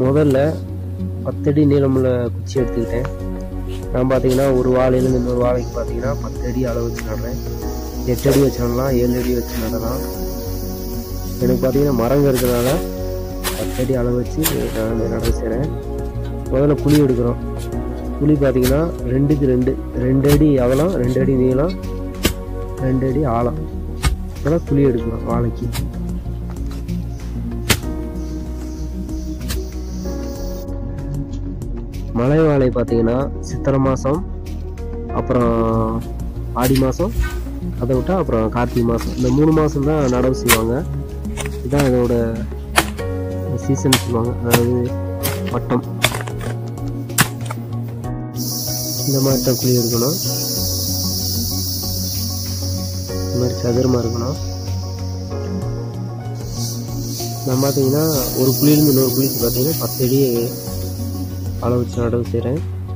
முதல்ல பத்தடி நீளமுள்ள குச்சி எடுத்துக்கிட்டேன் நான் பார்த்தீங்கன்னா ஒரு வாழையிலேருந்து இன்னொரு வாழைக்கு பார்த்தீங்கன்னா பத்து அடி அளவு வச்சு நடுறேன் எட்டு அடி வச்சு நடலாம் ஏழு அடி வச்சு நடலாம் எனக்கு பார்த்தீங்கன்னா மரங்க இருக்கிறதுனால பத்து அடி அளவு வச்சு நான் நடவு செய்கிறேன் முதல்ல குழி எடுக்கிறோம் குழி பார்த்தீங்கன்னா ரெண்டுக்கு ரெண்டு ரெண்டு அடி அகலம் ரெண்டு அடி நீளம் ரெண்டு அடி ஆழம் இப்போதான் குழி எடுக்கிறோம் வாழைக்கு மலை வாழை பார்த்தீங்கன்னா சித்திரை மாதம் அப்புறம் ஆடி மாதம் அதை விட்டா அப்புறம் கார்த்திகை மாதம் இந்த மூணு மாதம் தான் நடவு செய்வாங்க இதுதான் இதோட சீசன் சொல்லுவாங்க அதாவது வட்டம் இந்த மாதிரி தான் குழி எடுக்கணும் இந்த மாதிரி சதுரமாக இருக்கணும் நான் பார்த்தீங்கன்னா ஒரு குழியிலேருந்து இன்னொரு குழிக்கு பார்த்தீங்கன்னா பத்து அடி அளவு வச்சு நடவு செய்கிறேன்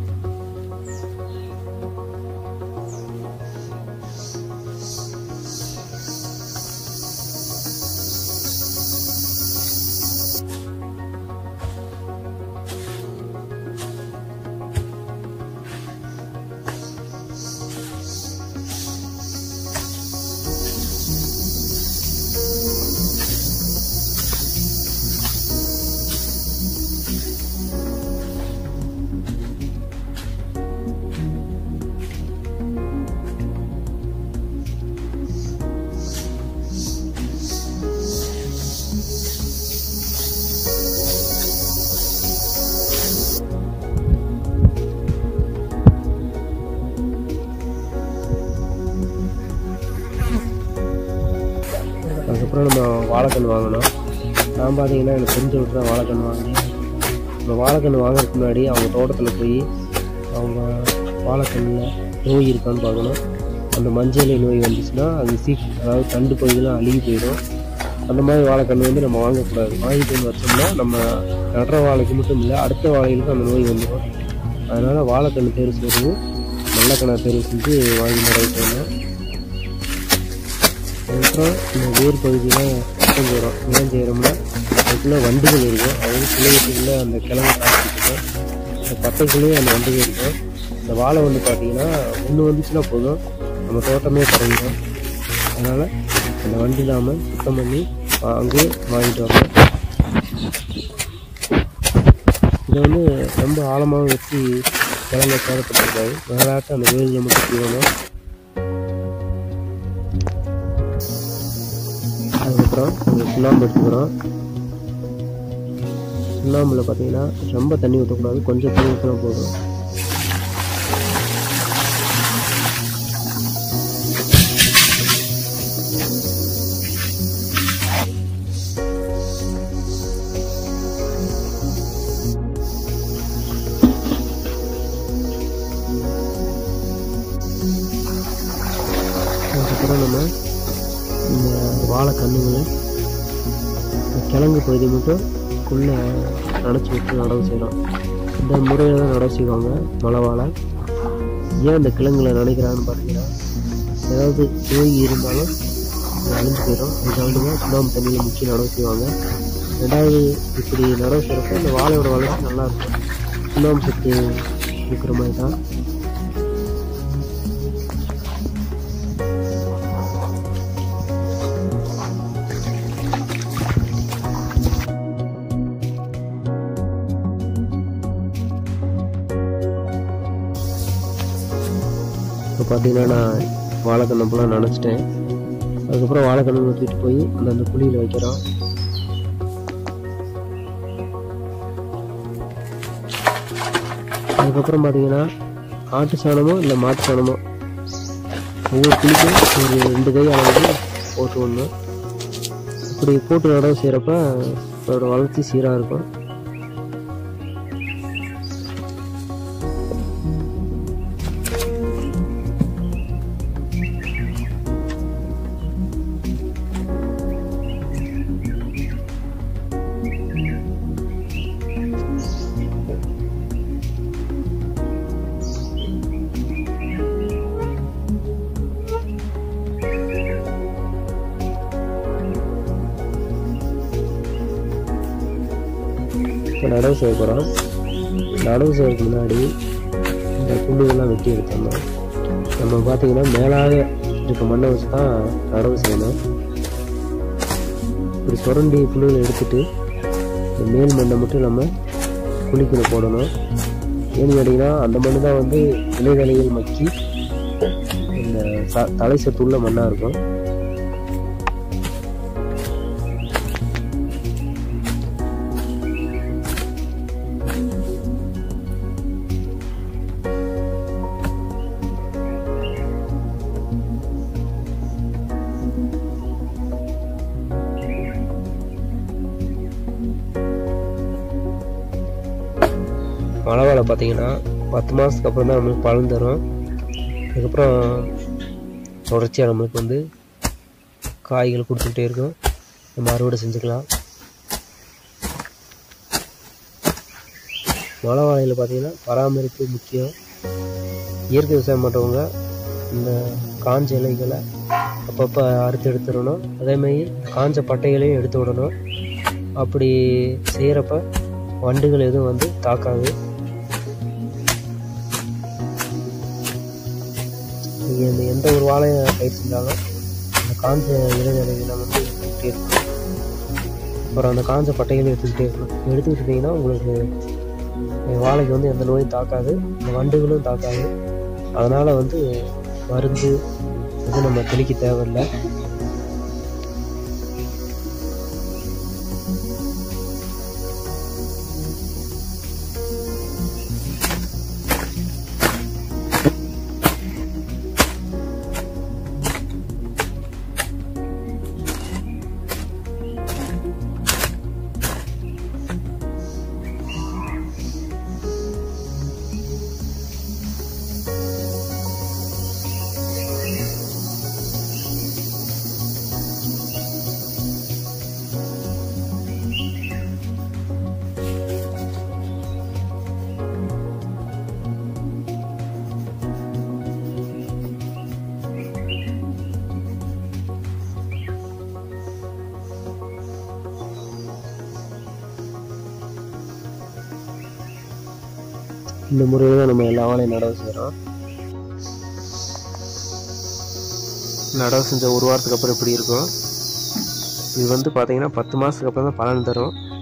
அதுக்கப்புறம் நம்ம வாழைக்கன்று வாங்கணும் நான் பார்த்தீங்கன்னா எனக்கு தெரிஞ்ச விட்டு தான் வாழைக்கன்று வாங்கினேன் நம்ம வாழைக்கன்று வாங்குறதுக்கு முன்னாடி அவங்க தோட்டத்தில் போய் அவங்க வாழைக்கண்ணில் நோய் இருக்கான்னு பார்க்கணும் அந்த மஞ்சள் நோய் வந்துச்சுன்னா அது சீக் அதாவது தண்டு பகுதியெலாம் அழுகி போயிடும் அந்த மாதிரி வாழைக்கன்று வந்து நம்ம வாங்கக்கூடாது வாங்கிட்டு வந்து வச்சோம்னா நம்ம நடுற வாழைக்கு மட்டும் இல்லை அடுத்த வாழைகளுக்கும் அந்த நோய் வந்துடும் அதனால் வாழைக்கன்று தேர்வு செய்கிறது நல்ல கணா தேர்வு செஞ்சு வாங்கி நடவு செய்யணும் அதுக்கப்புறம் இந்த வேர் பகுதியில் சுத்தம் செய்கிறோம் ஏன் செய்கிறோம்னா அதுக்குள்ளே வண்டுகள் இருக்கும் அதாவது கிளையத்துக்குள்ளே அந்த கிழங்கு காய்ச்சிருக்கும் அந்த பட்டைக்குள்ளேயே அந்த வண்டுகள் இருக்கும் இந்த வாழை வந்து பார்த்தீங்கன்னா ஒன்று வந்துச்சுன்னா போதும் நம்ம தோட்டமே பறந்துடும் அதனால் அந்த வண்டு இல்லாமல் சுத்தம் பண்ணி வா- அங்கேயே வாங்கிட்டு வரணும் இதை வந்து ரொம்ப ஆழமாக வச்சு கிழங்க சேதப்பட்டிருக்காது மேலாட்ட அந்த வேலியில் மட்டும் தீவனம் அதுக்கப்புறம் கொஞ்சம் சுண்ணாம்பு எடுத்துக்கிறோம் சுண்ணாம்பில் பார்த்தீங்கன்னா ரொம்ப தண்ணி ஊற்றக்கூடாது கொஞ்சம் தண்ணி ஊற்றினா போதும் அதுக்கப்புறம் நம்ம இந்த வாழை கண்ணுங்களை கிழங்கு பகுதி மட்டும் குள்ளே நனைச்சி விட்டு நடவு செய்யலாம் இந்த முறையில் தான் நடவு செய்வாங்க மலை வாழை ஏன் இந்த கிழங்குல நினைக்கிறான்னு பார்த்தீங்கன்னா ஏதாவது நோய் இருந்தாலும் அது அழிஞ்சு போயிடும் அதுக்காண்டி தான் சுண்ணாம்பு தண்ணியில் முக்கிய நடவு செய்வாங்க ரெண்டாவது இப்படி நடவு செய்கிறப்ப இந்த வாழையோட வளர்ச்சி நல்லா இருக்கும் சுண்ணாம்பு சத்து இருக்கிற மாதிரி தான் இப்போ பார்த்தீங்கன்னா நான் வாழைக்கண்ணை ஃபுல்லாக நினச்சிட்டேன் அதுக்கப்புறம் வாழைக்கண்ணு ஊற்றிட்டு போய் அந்த அந்த குழியில் வைக்கிறோம் அதுக்கப்புறம் பார்த்தீங்கன்னா ஆட்டு சாணமோ இல்லை மாட்டு சாணமோ ஒவ்வொரு குழிக்கும் ஒரு ரெண்டு கை அளவுக்கு போட்டு விடணும் இப்படி போட்டு நடவு செய்கிறப்ப அதோட வளர்ச்சி சீராக இருக்கும் இப்போ நடவு செய்ய போகிறோம் நடவு செய்யறதுக்கு முன்னாடி இந்த புல்லுகள்லாம் வெட்டி எடுத்தோம்னா நம்ம பார்த்தீங்கன்னா மேலாக இருக்க மண்ணை வச்சு தான் நடவு செய்யணும் இப்படி சுரண்டி புல்லுகளை எடுத்துட்டு இந்த மேல் மண்ணை மட்டும் நம்ம குழிக்குள்ள போடணும் ஏன்னு கேட்டிங்கன்னா அந்த மண் தான் வந்து இலைதலைகள் மக்கி இந்த ச தலை சத்துள்ள மண்ணாக இருக்கும் மழை வாழை பார்த்தீங்கன்னா பத்து மாதத்துக்கு அப்புறம் தான் நம்மளுக்கு பலன் தரும் அதுக்கப்புறம் தொடர்ச்சியாக நம்மளுக்கு வந்து காய்கள் கொடுத்துக்கிட்டே இருக்கும் நம்ம அறுவடை செஞ்சுக்கலாம் மழை வாழையில் பார்த்தீங்கன்னா பராமரிப்பு முக்கியம் இயற்கை விவசாயம் பண்ணுறவங்க இந்த காஞ்ச இலைகளை அப்பப்போ அறுத்து எடுத்துடணும் அதேமாதிரி காஞ்ச பட்டைகளையும் எடுத்து விடணும் அப்படி செய்கிறப்ப வண்டுகள் எதுவும் வந்து தாக்காது நீங்கள் இந்த எந்த ஒரு வாழையை பயிர் செஞ்சாலும் அந்த காஞ்ச இலைதலைகளை வந்து எடுத்துக்கிட்டே இருக்கணும் அப்புறம் அந்த காஞ்ச பட்டைகளை எடுத்துக்கிட்டே இருக்கணும் எடுத்துக்கிட்டு இருந்தீங்கன்னா உங்களுக்கு வாழைக்கு வந்து எந்த நோயும் தாக்காது இந்த வண்டுகளும் தாக்காது அதனால் வந்து மருந்து எதுவும் நம்ம தெளிக்க தேவையில்லை இந்த முறையில் தான் நம்ம எல்லா வாழையும் நடவு செய்கிறோம் நடவு செஞ்ச ஒரு வாரத்துக்கு அப்புறம் இப்படி இருக்கும் இது வந்து பார்த்தீங்கன்னா பத்து மாதத்துக்கு அப்புறம் தான் பலன் தரும்